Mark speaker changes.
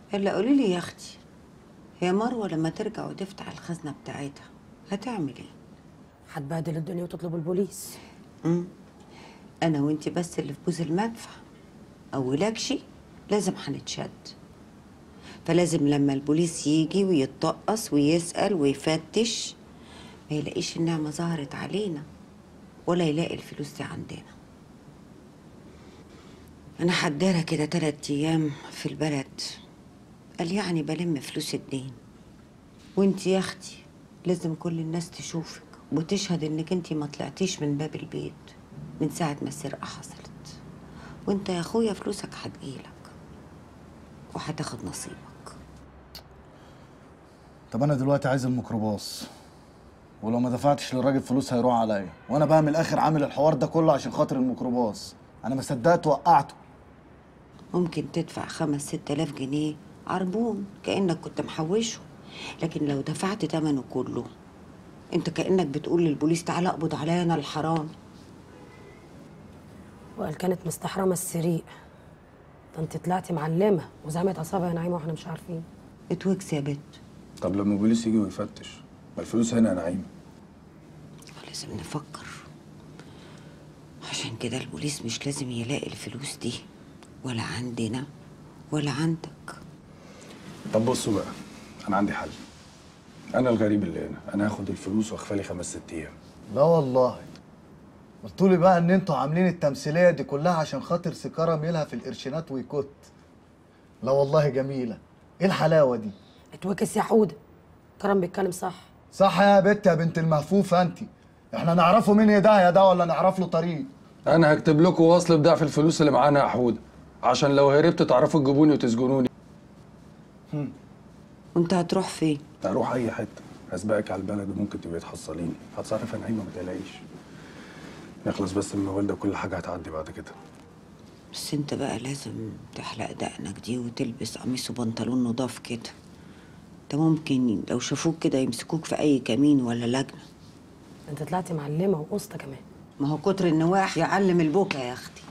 Speaker 1: الا قولي لي يا اختي هي مروه لما ترجع وتفتح الخزنه بتاعتها هتعمل ايه
Speaker 2: هتبهدل الدنيا وتطلب البوليس
Speaker 1: امم انا وانت بس اللي في بوز المدفع اولكشي لازم هنتشد فلازم لما البوليس يجي ويتطقص ويسأل ويفتش ما يلاقيش النعمة ظهرت علينا ولا يلاقي الفلوس دي عندنا أنا حدارة كده تلات أيام في البلد قال يعني بلم فلوس الدين وانت يا أختي لازم كل الناس تشوفك وتشهد انك انت ما طلعتيش من باب البيت من ساعة ما السرقة حصلت وانت يا اخويا فلوسك هتجيلك وهتاخد نصيبك
Speaker 3: طب انا دلوقتي عايز الميكروباص ولو ما دفعتش للراجل فلوس هيروح عليا وانا بقى من الاخر عامل الحوار ده كله عشان خاطر الميكروباص انا ما صدقت وقعته
Speaker 1: ممكن تدفع خمس ست آلاف جنيه عربون كأنك كنت محوشه لكن لو دفعت تمنه كله انت كأنك بتقول للبوليس تعالى اقبض عليا انا الحرام
Speaker 2: وقال كانت مستحرمه السريق ده انت طلعتي معلمه وزعمت عصابه يا نعيمه واحنا مش عارفين
Speaker 1: اتوكس يا بت
Speaker 4: طب لما البوليس يجي ويفتش ما الفلوس هنا يا نعيمه
Speaker 1: لازم نفكر عشان كده البوليس مش لازم يلاقي الفلوس دي ولا عندنا ولا عندك
Speaker 4: طب بصوا بقى انا عندي حل انا الغريب اللي هنا انا هاخد الفلوس واخفى لي خمس ست ايام
Speaker 3: لا والله قلتوا لي بقى ان انتوا عاملين التمثيليه دي كلها عشان خاطر سيكاره ميلها في القرشينات ويكت لا والله جميله ايه الحلاوه دي
Speaker 2: اتوكس يا حوده كرم بيتكلم صح
Speaker 3: صح يا بت يا بنت المهفوفه انت احنا نعرفه مين ده يا ده ولا نعرف له طريق
Speaker 4: انا هكتب لكم وصل بضعف الفلوس اللي معانا يا حوده عشان لو هربت تعرفوا تجيبوني وتسجنوني
Speaker 1: وانت هتروح فين
Speaker 4: اروح اي حته هسبقك على البلد وممكن تبقي تحصليني هتصرف يا نعيمه ما تقلقيش نخلص بس من الموال ده كل حاجه هتعدي بعد كده
Speaker 1: بس انت بقى لازم تحلق دقنك دي وتلبس قميص وبنطلون نضاف كده ده ممكن لو شافوك كده يمسكوك في اي كمين ولا لجنه
Speaker 2: انت طلعتي معلمه وقسطه كمان
Speaker 1: ما هو كتر النواح يعلم البكا يا اختي